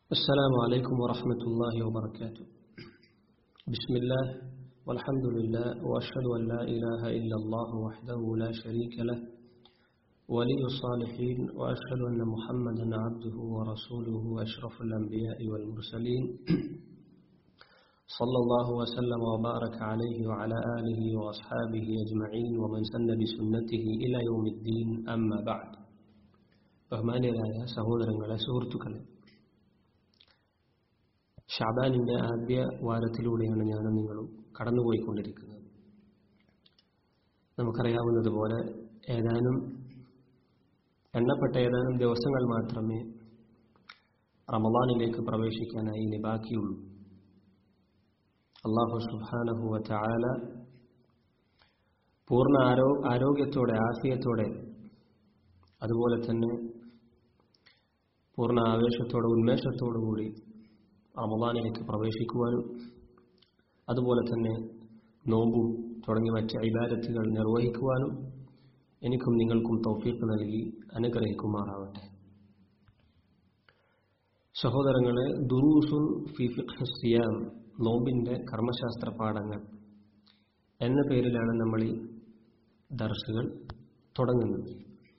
السلام عليكم ورحمة الله وبركاته بسم الله والحمد لله وأشهد أن لا إله إلا الله وحده لا شريك له ولي الصالحين وأشهد أن محمدا عبده ورسوله أشرف الأنبياء والمرسلين صلى الله وسلم وبارك عليه وعلى آله وأصحابه أجمعين ومن سن بسنته إلى يوم الدين أما بعد ബഹുമാന്യരായ സഹോദരങ്ങളെ സുഹൃത്തുക്കളെ ഷാബാനിൻ്റെ ആദ്യ വാരത്തിലൂടെയാണ് ഞാനും നിങ്ങളും കടന്നുപോയിക്കൊണ്ടിരിക്കുന്നത് നമുക്കറിയാവുന്നതുപോലെ ഏതാനും എണ്ണപ്പെട്ട ഏതാനും ദിവസങ്ങൾ മാത്രമേ റമദാനിലേക്ക് പ്രവേശിക്കാനായി ഇനി ബാക്കിയുള്ളൂ അള്ളാഹു സുബാനഹുവ ചായാല പൂർണ്ണ ആരോ ആരോഗ്യത്തോടെ ആഫിയത്തോടെ അതുപോലെ തന്നെ പൂർണ്ണ ആവേശത്തോടെ ഉന്മേഷത്തോടുകൂടി റമദാനിലേക്ക് പ്രവേശിക്കുവാനും അതുപോലെ തന്നെ നോമ്പും തുടങ്ങിയ മറ്റ് ഇബാദത്തുകൾ നിർവഹിക്കുവാനും എനിക്കും നിങ്ങൾക്കും തൗഫീഖ് നൽകി അനുഗ്രഹിക്കുമാറാവട്ടെ സഹോദരങ്ങളെ ദുറൂസുൻ ഫി ഫിഖ് സിയാം നോമ്പിൻ്റെ കർമ്മശാസ്ത്ര പാഠങ്ങൾ എന്ന പേരിലാണ് നമ്മൾ ഈ ദർസുകൾ തുടങ്ങുന്നത്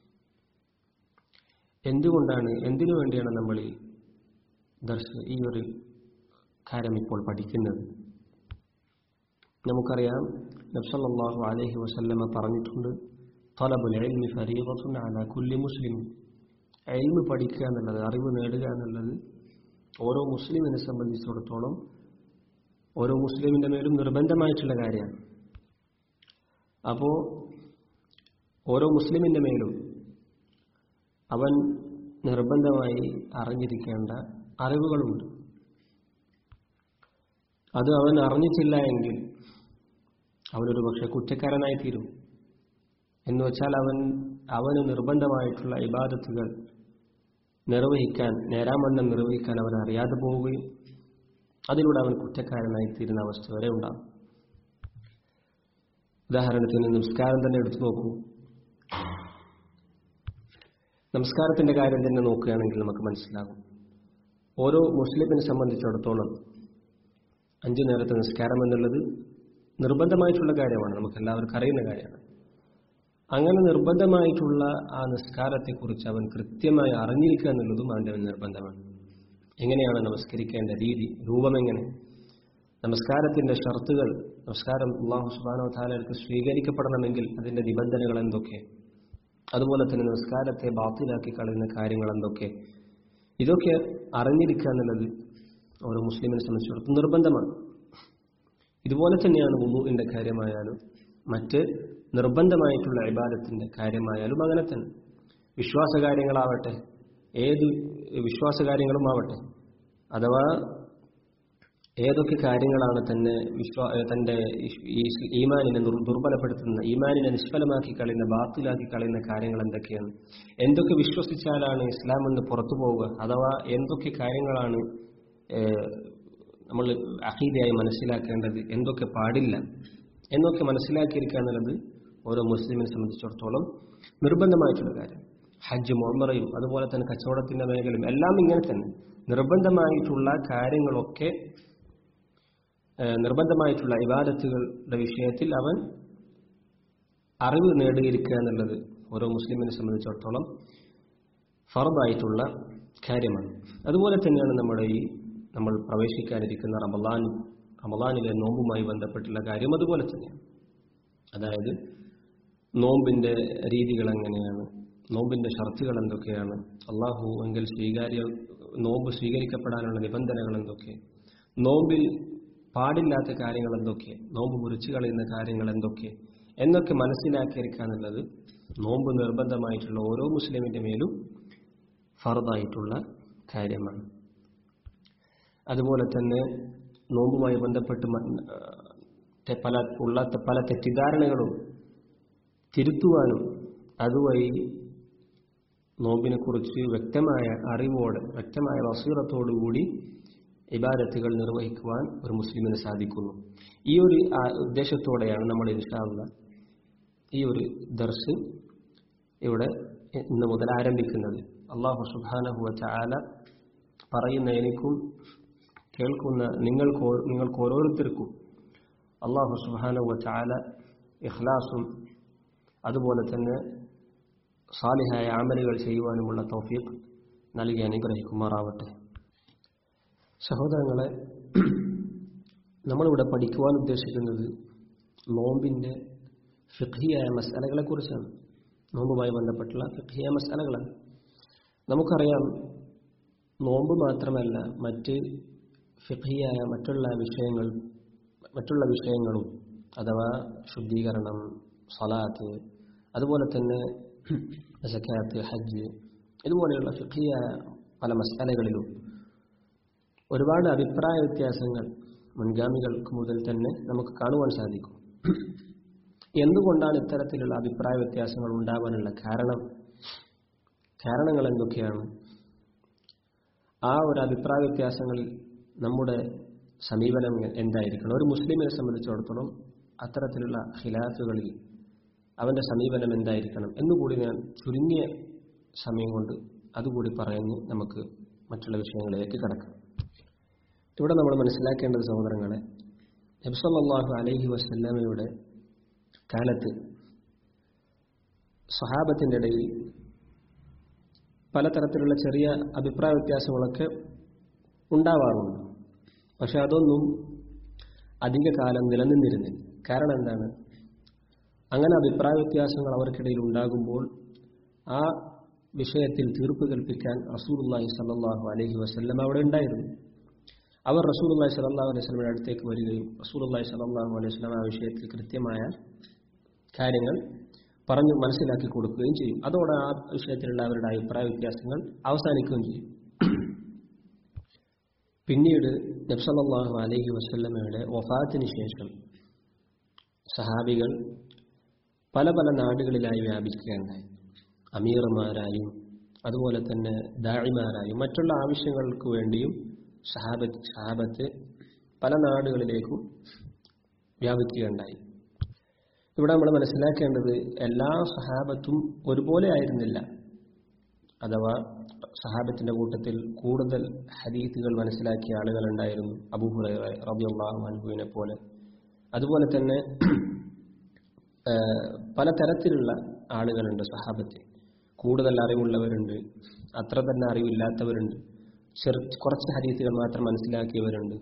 എന്തുകൊണ്ടാണ് എന്തിനു വേണ്ടിയാണ് നമ്മൾ ഈ ദർശ ഈ ഒരു കാര്യം ഇപ്പോൾ പഠിക്കുന്നത് നമുക്കറിയാം നബ്സല്ലാഹു അലൈഹി വസല്ലമ പറഞ്ഞിട്ടുണ്ട് തലബുൽ എൽമി ഫരീഖത്തുൻ അല കുല്ലി മുസ്ലിം എൽമ് പഠിക്കുക എന്നുള്ളത് അറിവ് നേടുക എന്നുള്ളത് ഓരോ മുസ്ലിമിനെ സംബന്ധിച്ചിടത്തോളം ഓരോ മുസ്ലിമിൻ്റെ മേലും നിർബന്ധമായിട്ടുള്ള കാര്യമാണ് അപ്പോൾ ഓരോ മുസ്ലിമിൻ്റെ മേലും അവൻ നിർബന്ധമായി അറിഞ്ഞിരിക്കേണ്ട അറിവുകളുണ്ട് അത് അവൻ അറിഞ്ഞിട്ടില്ല എങ്കിൽ അവനൊരു പക്ഷെ കുറ്റക്കാരനായി തീരും എന്ന് വെച്ചാൽ അവൻ അവന് നിർബന്ധമായിട്ടുള്ള ഇബാദത്തുകൾ നിർവഹിക്കാൻ നേരാമണ്ണം നിർവഹിക്കാൻ അവൻ അറിയാതെ പോവുകയും അതിലൂടെ അവൻ കുറ്റക്കാരനായി തീരുന്ന അവസ്ഥ വരെ ഉണ്ടാകും ഉദാഹരണത്തിന് നമസ്കാരം തന്നെ എടുത്തു നോക്കൂ നമസ്കാരത്തിന്റെ കാര്യം തന്നെ നോക്കുകയാണെങ്കിൽ നമുക്ക് മനസ്സിലാകും ഓരോ മുസ്ലിമിനെ സംബന്ധിച്ചിടത്തോളം അഞ്ചു നേരത്തെ നിസ്കാരം എന്നുള്ളത് നിർബന്ധമായിട്ടുള്ള കാര്യമാണ് നമുക്ക് എല്ലാവർക്കും അറിയുന്ന കാര്യമാണ് അങ്ങനെ നിർബന്ധമായിട്ടുള്ള ആ നിസ്കാരത്തെക്കുറിച്ച് അവൻ കൃത്യമായി അറിഞ്ഞിരിക്കുക എന്നുള്ളതും അവൻ്റെ നിർബന്ധമാണ് എങ്ങനെയാണ് നമസ്കരിക്കേണ്ട രീതി രൂപം എങ്ങനെ നമസ്കാരത്തിന്റെ ഷർത്തുകൾ നമസ്കാരം അള്ളാഹു സുബാനോ താലർക്ക് സ്വീകരിക്കപ്പെടണമെങ്കിൽ അതിന്റെ നിബന്ധനകൾ എന്തൊക്കെ അതുപോലെ തന്നെ നമസ്കാരത്തെ ബാത്തിലാക്കി കളയുന്ന കാര്യങ്ങൾ എന്തൊക്കെ ഇതൊക്കെ അറിഞ്ഞിരിക്കുക എന്നുള്ളത് ഓരോ മുസ്ലിമിനെ സംബന്ധിച്ചിടത്തോളം നിർബന്ധമാണ് ഇതുപോലെ തന്നെയാണ് വുമുവിൻ്റെ കാര്യമായാലും മറ്റ് നിർബന്ധമായിട്ടുള്ള ഇബാദത്തിന്റെ കാര്യമായാലും അങ്ങനെ തന്നെ വിശ്വാസകാര്യങ്ങളാവട്ടെ ഏത് വിശ്വാസകാര്യങ്ങളും ആവട്ടെ അഥവാ ഏതൊക്കെ കാര്യങ്ങളാണ് തന്നെ വിശ്വാ തൻ്റെ ഈമാനിനെ ദുർബലപ്പെടുത്തുന്ന ഈമാനിനെ നിഷ്ഫലമാക്കി കളയുന്ന ബാത്തിലാക്കി കളയുന്ന കാര്യങ്ങൾ എന്തൊക്കെയാണ് എന്തൊക്കെ വിശ്വസിച്ചാലാണ് ഇസ്ലാം എന്ന് പുറത്തു പോവുക അഥവാ എന്തൊക്കെ കാര്യങ്ങളാണ് നമ്മൾ അഹീദയായി മനസ്സിലാക്കേണ്ടത് എന്തൊക്കെ പാടില്ല എന്നൊക്കെ മനസ്സിലാക്കിയിരിക്കുക എന്നുള്ളത് ഓരോ മുസ്ലിമിനെ സംബന്ധിച്ചിടത്തോളം നിർബന്ധമായിട്ടുള്ള കാര്യം ഹജ്ജ് മുഹമ്മറയും അതുപോലെ തന്നെ കച്ചവടത്തിന്റെ മേഖലയും എല്ലാം ഇങ്ങനെ തന്നെ നിർബന്ധമായിട്ടുള്ള കാര്യങ്ങളൊക്കെ നിർബന്ധമായിട്ടുള്ള ഇബാദത്തുകളുടെ വിഷയത്തിൽ അവൻ അറിവ് നേടിയിരിക്കുക എന്നുള്ളത് ഓരോ മുസ്ലിമിനെ സംബന്ധിച്ചിടത്തോളം ഫറദായിട്ടുള്ള കാര്യമാണ് അതുപോലെ തന്നെയാണ് നമ്മുടെ ഈ നമ്മൾ പ്രവേശിക്കാനിരിക്കുന്ന റമലാൻ റമലാനിലെ നോമ്പുമായി ബന്ധപ്പെട്ടുള്ള കാര്യം അതുപോലെ തന്നെയാണ് അതായത് നോമ്പിന്റെ രീതികൾ എങ്ങനെയാണ് നോമ്പിന്റെ ഷർത്തുകൾ എന്തൊക്കെയാണ് അള്ളാഹു എങ്കിൽ സ്വീകാര്യ നോമ്പ് സ്വീകരിക്കപ്പെടാനുള്ള നിബന്ധനകൾ എന്തൊക്കെ നോമ്പിൽ പാടില്ലാത്ത കാര്യങ്ങൾ എന്തൊക്കെ നോമ്പ് മുറിച്ചു കളയുന്ന കാര്യങ്ങൾ എന്തൊക്കെ എന്നൊക്കെ മനസ്സിലാക്കിയിരിക്കുക എന്നുള്ളത് നോമ്പ് നിർബന്ധമായിട്ടുള്ള ഓരോ മുസ്ലിമിന്റെ മേലും ഫറദായിട്ടുള്ള കാര്യമാണ് അതുപോലെ തന്നെ നോമ്പുമായി ബന്ധപ്പെട്ട് പല ഉള്ള പല തെറ്റിദ്ധാരണകളും തിരുത്തുവാനും അതുവഴി നോമ്പിനെക്കുറിച്ച് വ്യക്തമായ അറിവോടെ വ്യക്തമായ വസീറത്തോടുകൂടി ഇബാദത്തുകൾ നിർവഹിക്കുവാൻ ഒരു മുസ്ലിമിന് സാധിക്കുന്നു ഈ ഒരു ഉദ്ദേശത്തോടെയാണ് നമ്മൾ ഇൻഷാള്ള ഈ ഒരു ദർശ് ഇവിടെ ഇന്ന് മുതൽ ആരംഭിക്കുന്നത് അള്ളാഹു സുബാനഹുവ ചാല പറയുന്ന എനിക്കും കേൾക്കുന്ന നിങ്ങൾക്ക് നിങ്ങൾക്ക് ഓരോരുത്തർക്കും അള്ളാഹു സുബാനുവ ചാല ഇഖ്ലാസും അതുപോലെ തന്നെ സാലിഹായ അമലുകൾ ചെയ്യുവാനുമുള്ള തൗഫീഖ് നൽകി അനുഗ്രഹിക്കുമാറാവട്ടെ സഹോദരങ്ങളെ നമ്മളിവിടെ പഠിക്കുവാൻ ഉദ്ദേശിക്കുന്നത് നോമ്പിൻ്റെ ഫിഖിയായ മസാലകളെക്കുറിച്ചാണ് നോമ്പുമായി ബന്ധപ്പെട്ടുള്ള ഫിഖിയായ മസാലകളാണ് നമുക്കറിയാം നോമ്പ് മാത്രമല്ല മറ്റ് ഫിഖിയായ മറ്റുള്ള വിഷയങ്ങൾ മറ്റുള്ള വിഷയങ്ങളും അഥവാ ശുദ്ധീകരണം സലാത്ത് അതുപോലെ തന്നെ സക്കാത്ത് ഹജ്ജ് ഇതുപോലെയുള്ള ഫിഖിയായ പല മസാലകളിലും ഒരുപാട് അഭിപ്രായ വ്യത്യാസങ്ങൾ മുൻഗാമികൾക്ക് മുതൽ തന്നെ നമുക്ക് കാണുവാൻ സാധിക്കും എന്തുകൊണ്ടാണ് ഇത്തരത്തിലുള്ള അഭിപ്രായ വ്യത്യാസങ്ങൾ ഉണ്ടാവാനുള്ള കാരണം കാരണങ്ങൾ എന്തൊക്കെയാണ് ആ ഒരു അഭിപ്രായ വ്യത്യാസങ്ങളിൽ നമ്മുടെ സമീപനം എന്തായിരിക്കണം ഒരു മുസ്ലിമിനെ സംബന്ധിച്ചിടത്തോളം അത്തരത്തിലുള്ള ഖിലാഫുകളിൽ അവന്റെ സമീപനം എന്തായിരിക്കണം എന്നുകൂടി ഞാൻ ചുരുങ്ങിയ സമയം കൊണ്ട് അതുകൂടി പറഞ്ഞ് നമുക്ക് മറ്റുള്ള വിഷയങ്ങളിലേക്ക് കടക്കാം ഇവിടെ നമ്മൾ മനസ്സിലാക്കേണ്ടത് സഹോദരങ്ങളെ നബ്സല്ലാഹു അലൈഹി വസല്ലമയുടെ കാലത്ത് സ്വഹാബത്തിൻ്റെ ഇടയിൽ പലതരത്തിലുള്ള ചെറിയ അഭിപ്രായ വ്യത്യാസങ്ങളൊക്കെ ഉണ്ടാവാറുണ്ട് പക്ഷെ അതൊന്നും അധിക കാലം നിലനിന്നിരുന്നില്ല കാരണം എന്താണ് അങ്ങനെ അഭിപ്രായ വ്യത്യാസങ്ങൾ അവർക്കിടയിൽ ഉണ്ടാകുമ്പോൾ ആ വിഷയത്തിൽ തീർപ്പ് കൽപ്പിക്കാൻ റസൂലുള്ളാഹി സല്ലല്ലാഹു അലൈഹി വസല്ലം അവിടെ ഉണ്ടായിരുന്നു അവർ റസൂലുള്ളാഹി സല്ലല്ലാഹു അലൈഹി വസല്ലമയുടെ അടുത്തേക്ക് വരികയും റസൂലുള്ളാഹി സല്ലല്ലാഹു അലൈഹി വസല്ലം ആ വിഷയത്തിൽ കൃത്യമായ കാര്യങ്ങൾ പറഞ്ഞു മനസ്സിലാക്കി കൊടുക്കുകയും ചെയ്യും അതോടെ ആ വിഷയത്തിലുള്ള അവരുടെ അഭിപ്രായ വ്യത്യാസങ്ങൾ അവസാനിക്കുകയും ചെയ്യും പിന്നീട് നബ്സല്ലാഹു അലൈഹി വസല്ലമയുടെ വഫാത്തിന് ശേഷം സഹാബികൾ പല പല നാടുകളിലായി വ്യാപിക്കുകയുണ്ടായി അമീർമാരായും അതുപോലെ തന്നെ ദാഴിമാരായും മറ്റുള്ള ആവശ്യങ്ങൾക്ക് വേണ്ടിയും സഹാബത്ത് സഹാബത്ത് പല നാടുകളിലേക്കും വ്യാപിക്കുകയുണ്ടായി ഇവിടെ നമ്മൾ മനസ്സിലാക്കേണ്ടത് എല്ലാ സഹാബത്തും ഒരുപോലെ ആയിരുന്നില്ല അഥവാ സഹാബത്തിന്റെ കൂട്ടത്തിൽ കൂടുതൽ ഹദീത്തുകൾ മനസ്സിലാക്കിയ ആളുകളുണ്ടായിരുന്നു അബൂഹുറൈ റബിയുള്ളാഹു അൻഹുവിനെ പോലെ അതുപോലെ തന്നെ പലതരത്തിലുള്ള ആളുകളുണ്ട് സഹാബത്തിൽ കൂടുതൽ അറിവുള്ളവരുണ്ട് അത്ര തന്നെ അറിവില്ലാത്തവരുണ്ട് ചെറു കുറച്ച് ഹദീസുകൾ മാത്രം മനസ്സിലാക്കിയവരുണ്ട്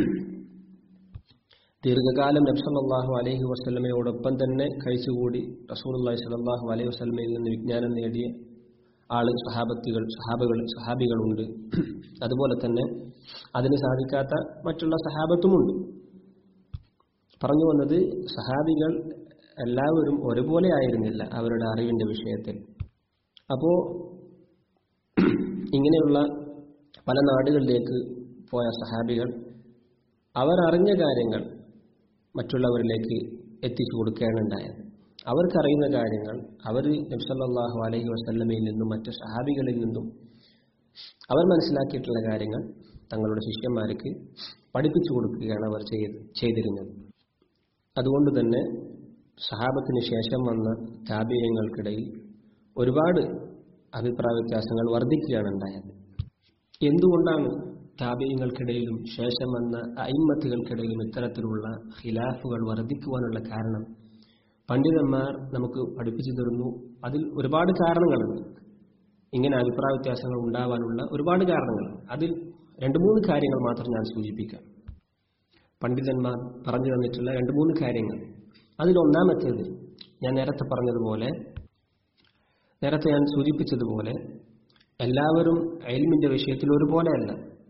ദീർഘകാലം നബ്സല്ലാഹു അലൈഹി വസ്ലമയോടൊപ്പം തന്നെ കഴിച്ചുകൂടി റസൂലി സലാഹു അലൈഹി വസ്ലമയിൽ നിന്ന് വിജ്ഞാനം നേടിയ ആള് സഹാബത്തുകൾ സഹാബകൾ സഹാബികളുണ്ട് അതുപോലെ തന്നെ അതിന് സാധിക്കാത്ത മറ്റുള്ള സഹാബത്തുമുണ്ട് പറഞ്ഞു വന്നത് സഹാബികൾ എല്ലാവരും ഒരുപോലെ ആയിരുന്നില്ല അവരുടെ അറിവിന്റെ വിഷയത്തിൽ അപ്പോ ഇങ്ങനെയുള്ള പല നാടുകളിലേക്ക് പോയ സഹാബികൾ അവരറിഞ്ഞ കാര്യങ്ങൾ മറ്റുള്ളവരിലേക്ക് എത്തിച്ചു കൊടുക്കുകയാണ് ഉണ്ടായത് അവർക്കറിയുന്ന കാര്യങ്ങൾ അവർ നബ്സല്ലാഹു അലൈഹി വസല്ലമയിൽ നിന്നും മറ്റ് സഹാബികളിൽ നിന്നും അവർ മനസ്സിലാക്കിയിട്ടുള്ള കാര്യങ്ങൾ തങ്ങളുടെ ശിഷ്യന്മാർക്ക് പഠിപ്പിച്ചു കൊടുക്കുകയാണ് അവർ ചെയ്ത് ചെയ്തിരുന്നത് അതുകൊണ്ട് തന്നെ സഹാബത്തിന് ശേഷം വന്ന താപീയങ്ങൾക്കിടയിൽ ഒരുപാട് അഭിപ്രായ വ്യത്യാസങ്ങൾ വർദ്ധിക്കുകയാണ് ഉണ്ടായത് എന്തുകൊണ്ടാണ് താപീയങ്ങൾക്കിടയിലും ശേഷം വന്ന അയിമത്തുകൾക്കിടയിലും ഇത്തരത്തിലുള്ള ഖിലാഫുകൾ വർദ്ധിക്കുവാനുള്ള കാരണം പണ്ഡിതന്മാർ നമുക്ക് പഠിപ്പിച്ചു തരുന്നു അതിൽ ഒരുപാട് കാരണങ്ങളുണ്ട് ഇങ്ങനെ അഭിപ്രായ വ്യത്യാസങ്ങൾ ഉണ്ടാവാനുള്ള ഒരുപാട് കാരണങ്ങൾ അതിൽ രണ്ട് മൂന്ന് കാര്യങ്ങൾ മാത്രം ഞാൻ സൂചിപ്പിക്കാം പണ്ഡിതന്മാർ പറഞ്ഞു തന്നിട്ടുള്ള രണ്ട് മൂന്ന് കാര്യങ്ങൾ അതിലൊന്നാമത്തേത് ഞാൻ നേരത്തെ പറഞ്ഞതുപോലെ നേരത്തെ ഞാൻ സൂചിപ്പിച്ചതുപോലെ എല്ലാവരും എൽമിന്റെ വിഷയത്തിൽ ഒരുപോലെയല്ല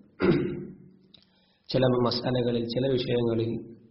ചില മസാലകളിൽ ചില വിഷയങ്ങളിൽ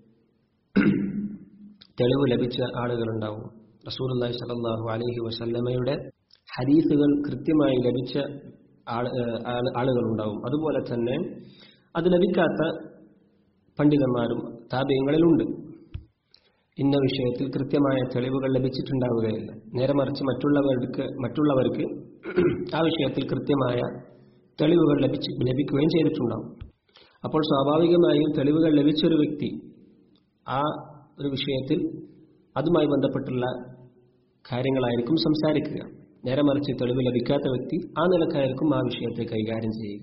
തെളിവ് ലഭിച്ച ആളുകളുണ്ടാവും റസൂലുള്ളാഹി സ്വല്ലല്ലാഹു അലൈഹി വസല്ലമയുടെ ഹദീസുകൾ കൃത്യമായി ലഭിച്ച ആളുകളുണ്ടാവും അതുപോലെ തന്നെ അത് ലഭിക്കാത്ത പണ്ഡിതന്മാരും താപീയങ്ങളിലുണ്ട് ഇന്ന വിഷയത്തിൽ കൃത്യമായ തെളിവുകൾ ലഭിച്ചിട്ടുണ്ടാവുകയില്ല നേരെ മറിച്ച് മറ്റുള്ളവർക്ക് മറ്റുള്ളവർക്ക് ആ വിഷയത്തിൽ കൃത്യമായ തെളിവുകൾ ലഭിച്ച് ലഭിക്കുകയും ചെയ്തിട്ടുണ്ടാവും അപ്പോൾ സ്വാഭാവികമായും തെളിവുകൾ ലഭിച്ചൊരു വ്യക്തി ആ ഒരു വിഷയത്തിൽ അതുമായി ബന്ധപ്പെട്ടുള്ള കാര്യങ്ങളായിരിക്കും സംസാരിക്കുക നേരെ മറിച്ച് തെളിവ് ലഭിക്കാത്ത വ്യക്തി ആ നിലക്കായിരിക്കും ആ വിഷയത്തെ കൈകാര്യം ചെയ്യുക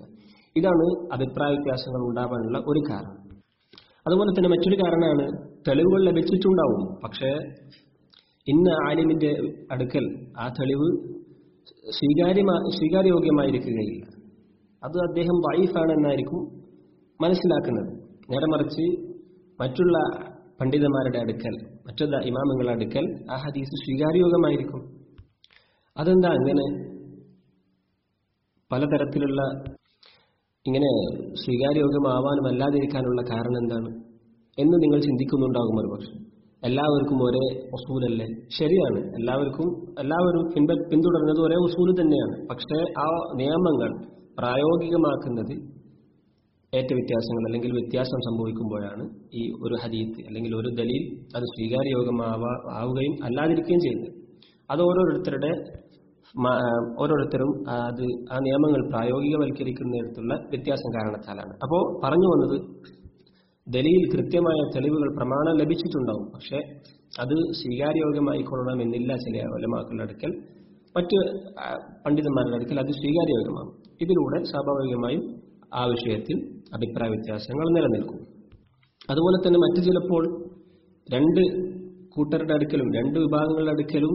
ഇതാണ് അഭിപ്രായ വ്യത്യാസങ്ങൾ ഉണ്ടാവാനുള്ള ഒരു കാരണം അതുപോലെ തന്നെ മറ്റൊരു കാരണമാണ് തെളിവുകൾ ലഭിച്ചിട്ടുണ്ടാവും പക്ഷേ ഇന്ന ആലിമിന്റെ അടുക്കൽ ആ തെളിവ് സ്വീകാര്യമാ സ്വീകാര്യോഗ്യമായിരിക്കുകയില്ല അത് അദ്ദേഹം വൈഫാണ് എന്നായിരിക്കും മനസ്സിലാക്കുന്നത് നേരെ മറിച്ച് മറ്റുള്ള പണ്ഡിതന്മാരുടെ അടുക്കൽ മറ്റുള്ള ഇമാമുകളുടെ അടുക്കൽ ആ ഹദീസ് സ്വീകാര്യോഗ്യമായിരിക്കും അതെന്താ അങ്ങനെ പലതരത്തിലുള്ള ഇങ്ങനെ സ്വീകാര്യോഗ്യമാവാനും അല്ലാതിരിക്കാനുള്ള കാരണം എന്താണ് എന്ന് നിങ്ങൾ ചിന്തിക്കുന്നുണ്ടാകും ഒരു പക്ഷെ എല്ലാവർക്കും ഒരേ ഉസൂലല്ലേ ശരിയാണ് എല്ലാവർക്കും എല്ലാവരും പിൻപ പിന്തുടരുന്നത് ഒരേ ഉസൂല് തന്നെയാണ് പക്ഷേ ആ നിയമങ്ങൾ പ്രായോഗികമാക്കുന്നത് ഏറ്റ വ്യത്യാസങ്ങൾ അല്ലെങ്കിൽ വ്യത്യാസം സംഭവിക്കുമ്പോഴാണ് ഈ ഒരു ഹദീത്ത് അല്ലെങ്കിൽ ഒരു ദലീൽ അത് സ്വീകാര്യോഗ്യമാവാ ആവുകയും അല്ലാതിരിക്കുകയും ചെയ്യുന്നത് അത് ഓരോരുത്തരുടെ മ- ഓരോരുത്തരും അത് ആ നിയമങ്ങൾ പ്രായോഗികവൽക്കരിക്കുന്നിടത്തുള്ള വ്യത്യാസം കാരണത്താലാണ് അപ്പോൾ പറഞ്ഞു വന്നത് ദലീൽ കൃത്യമായ തെളിവുകൾ പ്രമാണം ലഭിച്ചിട്ടുണ്ടാവും പക്ഷെ അത് സ്വീകാര്യോഗ്യമായിക്കൊള്ളണമെന്നില്ല ചില ഒലമാക്കളുടെ അടുക്കൽ മറ്റ് ആ, പണ്ഡിതന്മാരുടെ അടുക്കൽ അത് സ്വീകാര്യോഗ്യമാകും ഇതിലൂടെ സ്വാഭാവികമായും ആ വിഷയത്തിൽ അഭിപ്രായ വ്യത്യാസങ്ങൾ നിലനിൽക്കും അതുപോലെ തന്നെ മറ്റു ചിലപ്പോൾ രണ്ട് കൂട്ടരുടെ അടുക്കലും രണ്ട് വിഭാഗങ്ങളുടെ അടുക്കലും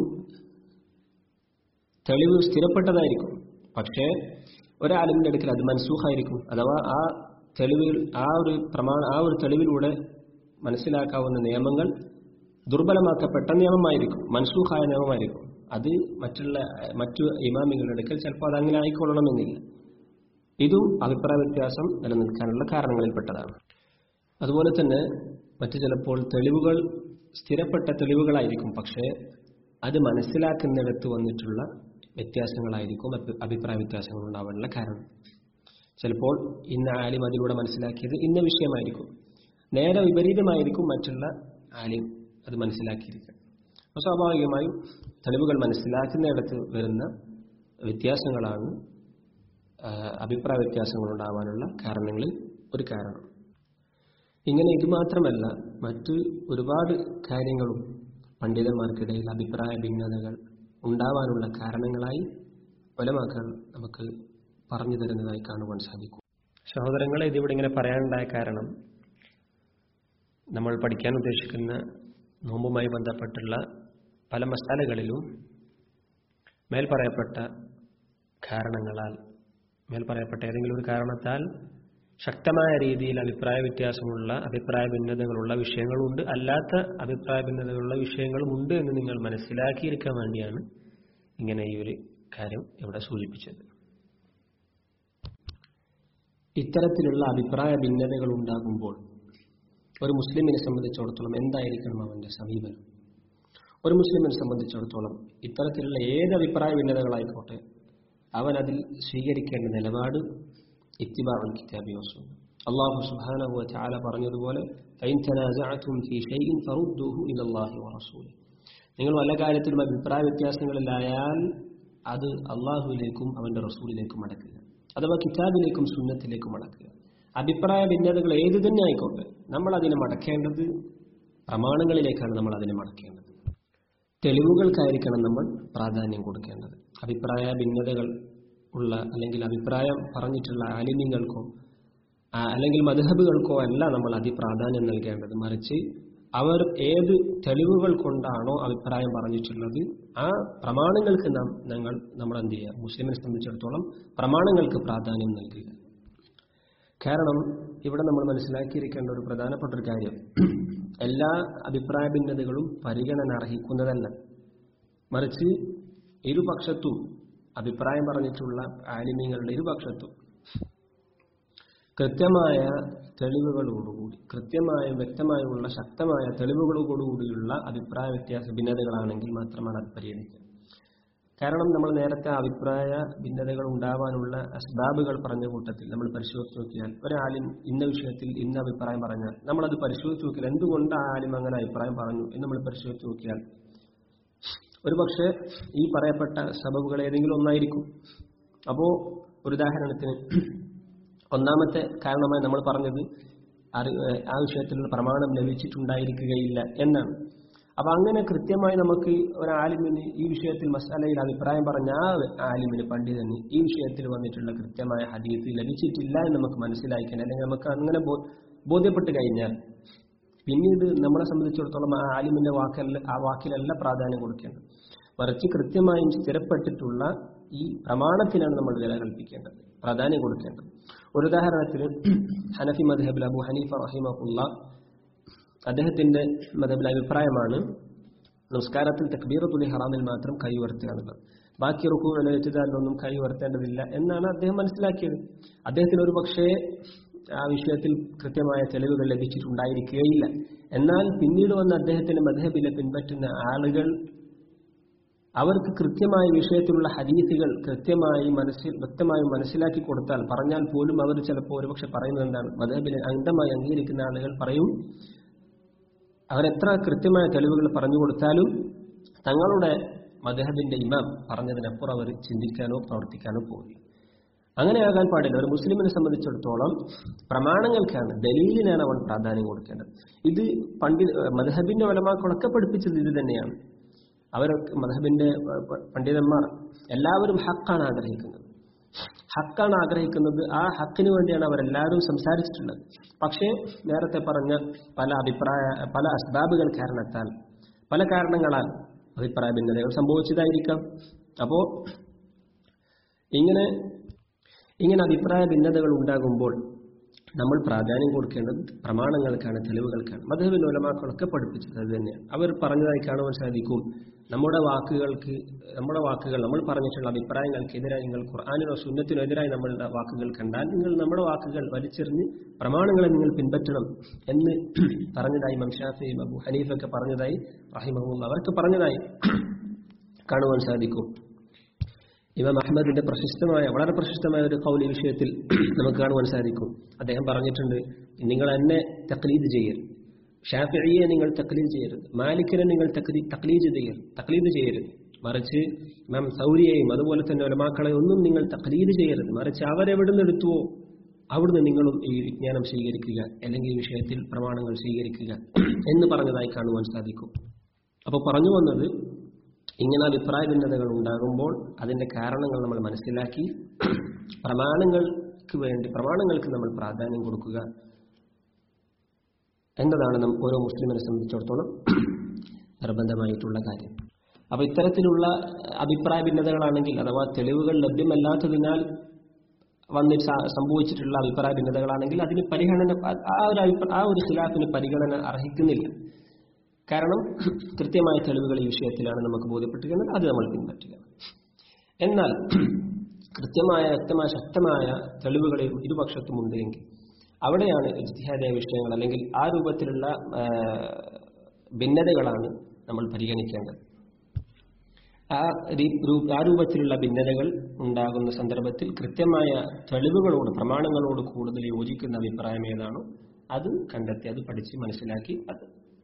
തെളിവ് സ്ഥിരപ്പെട്ടതായിരിക്കും പക്ഷേ ഒരാലിമിന്റെ അടുക്കൽ അത് മൻസൂഖായിരിക്കും അഥവാ ആ തെളിവിൽ ആ ഒരു പ്രമാണ ആ ഒരു തെളിവിലൂടെ മനസ്സിലാക്കാവുന്ന നിയമങ്ങൾ ദുർബലമാക്കപ്പെട്ട നിയമമായിരിക്കും മൻസൂഖായ നിയമമായിരിക്കും അത് മറ്റുള്ള മറ്റു ഇമാമികളുടെ അടുക്കൽ ചിലപ്പോൾ അത് അങ്ങനെ ആയിക്കൊള്ളണമെന്നില്ല ഇതും അഭിപ്രായ വ്യത്യാസം നിലനിൽക്കാനുള്ള കാരണങ്ങളിൽപ്പെട്ടതാണ് അതുപോലെ തന്നെ മറ്റു ചിലപ്പോൾ തെളിവുകൾ സ്ഥിരപ്പെട്ട തെളിവുകളായിരിക്കും പക്ഷേ അത് മനസ്സിലാക്കുന്നിടത്ത് വന്നിട്ടുള്ള വ്യത്യാസങ്ങളായിരിക്കും അഭി- അഭിപ്രായ വ്യത്യാസങ്ങൾ ഉണ്ടാവാനുള്ള കാരണം ചിലപ്പോൾ ഇന്ന ആലിം അതിലൂടെ മനസ്സിലാക്കിയത് ഇന്ന വിഷയമായിരിക്കും നേരെ വിപരീതമായിരിക്കും മറ്റുള്ള ആലിം അത് മനസ്സിലാക്കിയിരിക്കുക അപ്പോൾ സ്വാഭാവികമായും തെളിവുകൾ മനസ്സിലാക്കുന്നിടത്ത് വരുന്ന വ്യത്യാസങ്ങളാണ് ആ, അഭിപ്രായ വ്യത്യാസങ്ങൾ ഉണ്ടാവാനുള്ള കാരണങ്ങളിൽ ഒരു കാരണം ഇങ്ങനെ ഇത് മാത്രമല്ല മറ്റ് ഒരുപാട് കാര്യങ്ങളും പണ്ഡിതന്മാർക്കിടയിൽ അഭിപ്രായ ഭിന്നതകൾ ഉണ്ടാവാനുള്ള കാരണങ്ങളായി ഒലമാക്കൾ നമുക്ക് പറഞ്ഞു തരുന്നതായി കാണുവാൻ സാധിക്കും സഹോദരങ്ങളെ ഇതിവിടെ ഇങ്ങനെ പറയാനുണ്ടായ കാരണം നമ്മൾ പഠിക്കാൻ ഉദ്ദേശിക്കുന്ന നോമ്പുമായി ബന്ധപ്പെട്ടുള്ള പല മസാലകളിലും മേൽ പറയപ്പെട്ട കാരണങ്ങളാൽ മേൽ പറയപ്പെട്ട ഏതെങ്കിലും ഒരു കാരണത്താൽ ശക്തമായ രീതിയിൽ അഭിപ്രായ വ്യത്യാസമുള്ള അഭിപ്രായ ഭിന്നതകളുള്ള വിഷയങ്ങളുണ്ട് അല്ലാത്ത അഭിപ്രായ ഭിന്നതകളുള്ള വിഷയങ്ങളുമുണ്ട് എന്ന് നിങ്ങൾ മനസ്സിലാക്കിയിരിക്കാൻ വേണ്ടിയാണ് ഇങ്ങനെ ഈ ഒരു കാര്യം ഇവിടെ സൂചിപ്പിച്ചത് ഇത്തരത്തിലുള്ള അഭിപ്രായ ഭിന്നതകൾ ഉണ്ടാകുമ്പോൾ ഒരു മുസ്ലിമിനെ സംബന്ധിച്ചിടത്തോളം എന്തായിരിക്കണം അവന്റെ സമീപനം ഒരു മുസ്ലിമിനെ സംബന്ധിച്ചിടത്തോളം ഇത്തരത്തിലുള്ള ഏത് അഭിപ്രായ ഭിന്നതകളായിക്കോട്ടെ അവൻ അതിൽ സ്വീകരിക്കേണ്ട നിലപാട് ഇത്തിബാറുൽ കിതാബി വസും അള്ളാഹു സുബ്ഹാനഹു വതആല പറഞ്ഞതുപോലെ ഫൈൻ തനാസഅതും ഫീ ഷൈഇൻ ഫറുദ്ദൂഹു ഇലല്ലാഹി വറസൂലിഹി നിങ്ങൾ വല്ല കാര്യത്തിലും അഭിപ്രായ വ്യത്യാസങ്ങളിലായാൽ അത് അള്ളാഹുവിലേക്കും അവന്റെ റസൂലിലേക്കും അടക്കുക അഥവാ കിതാബിലേക്കും സുന്നത്തിലേക്കും അടക്കുക അഭിപ്രായ ഭിന്നതകൾ ഏത് തന്നെ ആയിക്കോട്ടെ നമ്മൾ അതിനെ മടക്കേണ്ടത് പ്രമാണങ്ങളിലേക്കാണ് നമ്മൾ അതിനെ മടക്കേണ്ടത് തെളിവുകൾക്കായിരിക്കണം നമ്മൾ പ്രാധാന്യം കൊടുക്കേണ്ടത് അഭിപ്രായ ഭിന്നതകൾ ഉള്ള അല്ലെങ്കിൽ അഭിപ്രായം പറഞ്ഞിട്ടുള്ള ആലിമ്യങ്ങൾക്കോ ആ, അല്ലെങ്കിൽ മധുഹബുകൾക്കോ അല്ല നമ്മൾ അതിപ്രാധാന്യം നൽകേണ്ടത് മറിച്ച് അവർ ഏത് തെളിവുകൾ കൊണ്ടാണോ അഭിപ്രായം പറഞ്ഞിട്ടുള്ളത് ആ പ്രമാണങ്ങൾക്ക് നാം ഞങ്ങൾ നമ്മൾ എന്ത് ചെയ്യുക മുസ്ലിമിനെ സംബന്ധിച്ചിടത്തോളം പ്രമാണങ്ങൾക്ക് പ്രാധാന്യം നൽകുക കാരണം ഇവിടെ നമ്മൾ മനസ്സിലാക്കിയിരിക്കേണ്ട ഒരു പ്രധാനപ്പെട്ട ഒരു കാര്യം എല്ലാ അഭിപ്രായ ഭിന്നതകളും പരിഗണന അർഹിക്കുന്നതല്ല മറിച്ച് ഇരുപക്ഷത്തും അഭിപ്രായം പറഞ്ഞിട്ടുള്ള ആലിമ്യങ്ങളുടെ ഇരുപക്ഷത്തും കൃത്യമായ തെളിവുകളോടുകൂടി കൃത്യമായും വ്യക്തമായുള്ള ശക്തമായ തെളിവുകളോടുകൂടിയുള്ള അഭിപ്രായ വ്യത്യാസ ഭിന്നതകളാണെങ്കിൽ മാത്രമാണ് അത് പരിഗണിക്കുക കാരണം നമ്മൾ നേരത്തെ അഭിപ്രായ ഭിന്നതകൾ ഉണ്ടാവാനുള്ള അസ്ബാബുകൾ പറഞ്ഞ കൂട്ടത്തിൽ നമ്മൾ പരിശോധിച്ച് നോക്കിയാൽ ഒരാലിം ഇന്ന വിഷയത്തിൽ ഇന്ന അഭിപ്രായം പറഞ്ഞാൽ നമ്മളത് പരിശോധിച്ച് നോക്കിയാൽ എന്തുകൊണ്ട് ആ ആലിം അങ്ങനെ അഭിപ്രായം പറഞ്ഞു എന്ന് നമ്മൾ പരിശോധിച്ച് നോക്കിയാൽ ഒരുപക്ഷെ ഈ പറയപ്പെട്ട സബബുകൾ ഏതെങ്കിലും ഒന്നായിരിക്കും അപ്പോൾ ഒരു ഉദാഹരണത്തിന് ഒന്നാമത്തെ കാരണമായി നമ്മൾ പറഞ്ഞത് അറി- ആ വിഷയത്തിലുള്ള പ്രമാണം ലഭിച്ചിട്ടുണ്ടായിരിക്കുകയില്ല എന്നാണ് അപ്പൊ അങ്ങനെ കൃത്യമായി നമുക്ക് ഒരു ആലിമിന് ഈ വിഷയത്തിൽ മസാലയിൽ അഭിപ്രായം പറഞ്ഞ ആ ആലിമിന് പണ്ഡിതന് ഈ വിഷയത്തിൽ വന്നിട്ടുള്ള കൃത്യമായ ഹദീസ് ലഭിച്ചിട്ടില്ല എന്ന് നമുക്ക് മനസ്സിലാക്കാൻ അല്ലെങ്കിൽ നമുക്ക് അങ്ങനെ ബോ- ബോധ്യപ്പെട്ട് കഴിഞ്ഞാൽ പിന്നീട് നമ്മളെ സംബന്ധിച്ചിടത്തോളം ആ ആലിമിന്റെ വാക്കല്ല ആ വാക്കിലല്ല പ്രാധാന്യം കൊടുക്കേണ്ടത് മറിച്ച് കൃത്യമായും സ്ഥിരപ്പെട്ടിട്ടുള്ള ഈ പ്രമാണത്തിനാണ് നമ്മൾ വില കൽപ്പിക്കേണ്ടത് പ്രാധാന്യം കൊടുക്കേണ്ടത് ഒരു ഉദാഹരണത്തിന് ഹനഫി മദ്ഹബിൽ അബു ഹനീഫ റഹിമഹുല്ല അദ്ദേഹത്തിന്റെ മതബിലെ അഭിപ്രായമാണ് നമസ്കാരത്തിൽ തക്ബീറത്തുൽ ഹറാമിൽ മാത്രം കൈ ഉയർത്തുക എന്നുള്ളത് ബാക്കി റുക്കുകളിൽ എഴുതാനൊന്നും കൈ ഉയർത്തേണ്ടതില്ല എന്നാണ് അദ്ദേഹം മനസ്സിലാക്കിയത് അദ്ദേഹത്തിന് ഒരു പക്ഷേ ആ വിഷയത്തിൽ കൃത്യമായ തെളിവുകൾ ലഭിച്ചിട്ടുണ്ടായിരിക്കുകയില്ല എന്നാൽ പിന്നീട് വന്ന അദ്ദേഹത്തിന്റെ മധബിലെ പിൻപറ്റുന്ന ആളുകൾ അവർക്ക് കൃത്യമായ വിഷയത്തിലുള്ള ഹദീസുകൾ കൃത്യമായി മനസ്സിൽ വ്യക്തമായി മനസ്സിലാക്കി കൊടുത്താൽ പറഞ്ഞാൽ പോലും അവർ ചിലപ്പോൾ ഒരുപക്ഷെ പറയുന്നത് എന്താണ് മധബിനെ അന്ധമായി അംഗീകരിക്കുന്ന ആളുകൾ പറയും അവരെത്ര കൃത്യമായ തെളിവുകൾ പറഞ്ഞു കൊടുത്താലും തങ്ങളുടെ മദഹബിന്റെ ഇമാം പറഞ്ഞതിനപ്പുറം അവർ ചിന്തിക്കാനോ പ്രവർത്തിക്കാനോ പോകില്ല അങ്ങനെയാകാൻ പാടില്ല ഒരു മുസ്ലിമിനെ സംബന്ധിച്ചിടത്തോളം പ്രമാണങ്ങൾക്കാണ് ദലീലിനാണ് അവൻ പ്രാധാന്യം കൊടുക്കേണ്ടത് ഇത് പണ്ഡിത മദഹബിന്റെ ഒലമാക്കളൊക്കെ പഠിപ്പിച്ചത് ഇത് തന്നെയാണ് അവരൊക്കെ മദഹബിന്റെ പണ്ഡിതന്മാർ എല്ലാവരും ഹക്കാണ് ആഗ്രഹിക്കുന്നത് ഹക്കാണ് ആഗ്രഹിക്കുന്നത് ആ ഹക്കിന് വേണ്ടിയാണ് അവരെല്ലാവരും സംസാരിച്ചിട്ടുള്ളത് പക്ഷേ നേരത്തെ പറഞ്ഞ പല അഭിപ്രായ പല അസ്ബാബുകൾ കാരണത്താൽ പല കാരണങ്ങളാൽ അഭിപ്രായ ഭിന്നതകൾ സംഭവിച്ചതായിരിക്കാം അപ്പോ ഇങ്ങനെ ഇങ്ങനെ അഭിപ്രായ ഭിന്നതകൾ ഉണ്ടാകുമ്പോൾ നമ്മൾ പ്രാധാന്യം കൊടുക്കേണ്ടത് പ്രമാണങ്ങൾക്കാണ് തെളിവുകൾക്കാണ് മധുവിൻ ഉലമാക്കളൊക്കെ പഠിപ്പിച്ചത് അത് തന്നെയാണ് അവർ പറഞ്ഞതായി കാണുവാൻ സാധിക്കും നമ്മുടെ വാക്കുകൾക്ക് നമ്മുടെ വാക്കുകൾ നമ്മൾ പറഞ്ഞിട്ടുള്ള അഭിപ്രായങ്ങൾക്കെതിരായി നിങ്ങൾ ഖുർആാനിനോ സുന്നത്തിനോ എതിരായി നമ്മളുടെ വാക്കുകൾ കണ്ടാൽ നിങ്ങൾ നമ്മുടെ വാക്കുകൾ വലിച്ചെറിഞ്ഞ് പ്രമാണങ്ങളെ നിങ്ങൾ പിൻപറ്റണം എന്ന് പറഞ്ഞതായി മംഷാഫി അബു ഹനീഫൊക്കെ പറഞ്ഞതായി റഹിമഹുല്ല അവർക്ക് പറഞ്ഞതായി കാണുവാൻ സാധിക്കും ഇമാം അഹമ്മദിന്റെ പ്രശസ്തമായ വളരെ പ്രശസ്തമായ ഒരു കൗലി വിഷയത്തിൽ നമുക്ക് കാണുവാൻ സാധിക്കും അദ്ദേഹം പറഞ്ഞിട്ടുണ്ട് നിങ്ങൾ എന്നെ തക്ലീദ് ചെയ്യരുത് ഷാഫിയെ നിങ്ങൾ തക്ലീദ് ചെയ്യരുത് മാലിക്കിനെ നിങ്ങൾ തക്ലീദ് ചെയ്യരുത് തക്ലീദ് ചെയ്യരുത് മറിച്ച് ഇമാം സൗരിയെയും അതുപോലെ തന്നെ ഒലമാക്കളെ ഒന്നും നിങ്ങൾ തക്ലീദ് ചെയ്യരുത് മറിച്ച് അവരെവിടുന്ന് എടുത്തുവോ അവിടുന്ന് നിങ്ങളും ഈ വിജ്ഞാനം സ്വീകരിക്കുക അല്ലെങ്കിൽ ഈ വിഷയത്തിൽ പ്രമാണങ്ങൾ സ്വീകരിക്കുക എന്ന് പറഞ്ഞതായി കാണുവാൻ സാധിക്കും അപ്പോൾ പറഞ്ഞു വന്നത് ഇങ്ങനെ അഭിപ്രായ ഭിന്നതകൾ ഉണ്ടാകുമ്പോൾ അതിന്റെ കാരണങ്ങൾ നമ്മൾ മനസ്സിലാക്കി പ്രമാണങ്ങൾക്ക് വേണ്ടി പ്രമാണങ്ങൾക്ക് നമ്മൾ പ്രാധാന്യം കൊടുക്കുക എന്നതാണ് നാം ഓരോ മുസ്ലിമിനെ സംബന്ധിച്ചിടത്തോളം നിർബന്ധമായിട്ടുള്ള കാര്യം അപ്പൊ ഇത്തരത്തിലുള്ള അഭിപ്രായ ഭിന്നതകളാണെങ്കിൽ അഥവാ തെളിവുകൾ ലഭ്യമല്ലാത്തതിനാൽ വന്ന് സംഭവിച്ചിട്ടുള്ള അഭിപ്രായ ഭിന്നതകളാണെങ്കിൽ അതിന് പരിഗണന ആ ഒരു ആ ഒരു ഖിലാഫിന് പരിഗണന അർഹിക്കുന്നില്ല കാരണം കൃത്യമായ തെളിവുകൾ ഈ വിഷയത്തിലാണ് നമുക്ക് ബോധ്യപ്പെട്ടിരിക്കുന്നത് അത് നമ്മൾ പിൻപറ്റുക എന്നാൽ കൃത്യമായ വ്യക്തമായ ശക്തമായ തെളിവുകൾ ഇരുപക്ഷത്തും ഉണ്ട് എങ്കിൽ അവിടെയാണ് ഇജ്തിഹാദയ വിഷയങ്ങൾ അല്ലെങ്കിൽ ആ രൂപത്തിലുള്ള ഭിന്നതകളാണ് നമ്മൾ പരിഗണിക്കേണ്ടത് ആ ആ രൂപത്തിലുള്ള ഭിന്നതകൾ ഉണ്ടാകുന്ന സന്ദർഭത്തിൽ കൃത്യമായ തെളിവുകളോട് പ്രമാണങ്ങളോട് കൂടുതൽ യോജിക്കുന്ന അഭിപ്രായം ഏതാണോ അത് കണ്ടെത്തി അത് പഠിച്ച് മനസ്സിലാക്കി അത്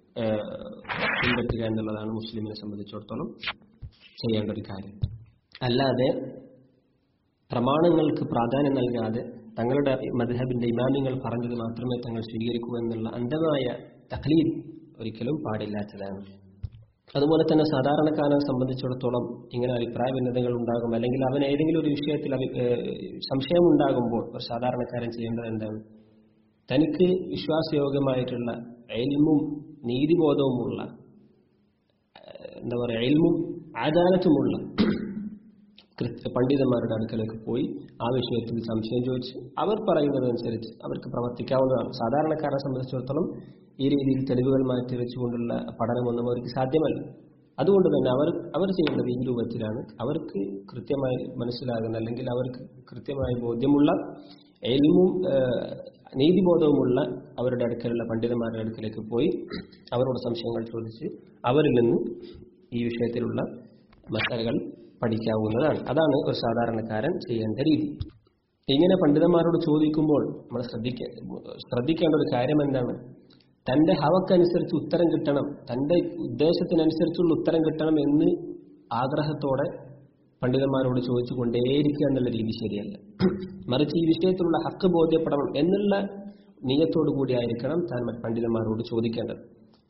പിൻപറ്റുക എന്നുള്ളതാണ് മുസ്ലിമിനെ സംബന്ധിച്ചിടത്തോളം ചെയ്യേണ്ട ഒരു കാര്യം അല്ലാതെ പ്രമാണങ്ങൾക്ക് പ്രാധാന്യം നൽകാതെ തങ്ങളുടെ മദ്ഹബിന്റെ ഇമാമിങ്ങൾ പറഞ്ഞത് മാത്രമേ തങ്ങൾ സ്വീകരിക്കൂ എന്നുള്ള അന്ധമായ തഖ്ലീദ് ഒരിക്കലും പാടില്ലാത്തതാണ് അതുപോലെ തന്നെ സാധാരണക്കാരനെ സംബന്ധിച്ചിടത്തോളം ഇങ്ങനെ അഭിപ്രായ ഭിന്നതകൾ ഉണ്ടാകും അല്ലെങ്കിൽ അവൻ ഏതെങ്കിലും ഒരു വിഷയത്തിൽ സംശയം ഉണ്ടാകുമ്പോൾ ഒരു സാധാരണക്കാരൻ ചെയ്യേണ്ടത് എന്താണ് തനിക്ക് വിശ്വാസയോഗ്യമായിട്ടുള്ള എൽമും നീതിബോധവുമുള്ള എന്താ പറയുക എൽമും ആദാലത്തുമുള്ള പണ്ഡിതന്മാരുടെ അടുക്കലേക്ക് പോയി ആ വിഷയത്തിൽ സംശയം ചോദിച്ച് അവർ പറയുന്നതനുസരിച്ച് അവർക്ക് പ്രവർത്തിക്കാവുന്നതാണ് സാധാരണക്കാരെ സംബന്ധിച്ചിടത്തോളം ഈ രീതിയിൽ തെളിവുകൾ മാറ്റി വെച്ചുകൊണ്ടുള്ള പഠനമൊന്നും അവർക്ക് സാധ്യമല്ല അതുകൊണ്ട് തന്നെ അവർ അവർ ചെയ്യേണ്ടത് ഈ രൂപത്തിലാണ് അവർക്ക് കൃത്യമായി മനസ്സിലാകുന്ന അല്ലെങ്കിൽ അവർക്ക് കൃത്യമായി ബോധ്യമുള്ള എൽമും നീതിബോധവുമുള്ള അവരുടെ അടുക്കലുള്ള പണ്ഡിതന്മാരുടെ അടുക്കലേക്ക് പോയി അവരോട് സംശയങ്ങൾ ചോദിച്ച് അവരിൽ നിന്ന് ഈ വിഷയത്തിലുള്ള മസാലകൾ പഠിക്കാവുന്നതാണ് അതാണ് ഒരു സാധാരണക്കാരൻ ചെയ്യേണ്ട രീതി ഇങ്ങനെ പണ്ഡിതന്മാരോട് ചോദിക്കുമ്പോൾ നമ്മൾ ശ്രദ്ധിക്ക ശ്രദ്ധിക്കേണ്ട ഒരു കാര്യം എന്താണ് തന്റെ ഹവക്കനുസരിച്ച് ഉത്തരം കിട്ടണം തന്റെ ഉദ്ദേശത്തിനനുസരിച്ചുള്ള ഉത്തരം കിട്ടണം എന്ന് ആഗ്രഹത്തോടെ പണ്ഡിതന്മാരോട് ചോദിച്ചു കൊണ്ടേയിരിക്കുക എന്നുള്ള രീതി ശരിയല്ല മറിച്ച് ഈ വിഷയത്തിലുള്ള ഹക്ക് ബോധ്യപ്പെടണം എന്നുള്ള നീയത്തോടു കൂടി ആയിരിക്കണം താൻ പണ്ഡിതന്മാരോട് ചോദിക്കേണ്ടത്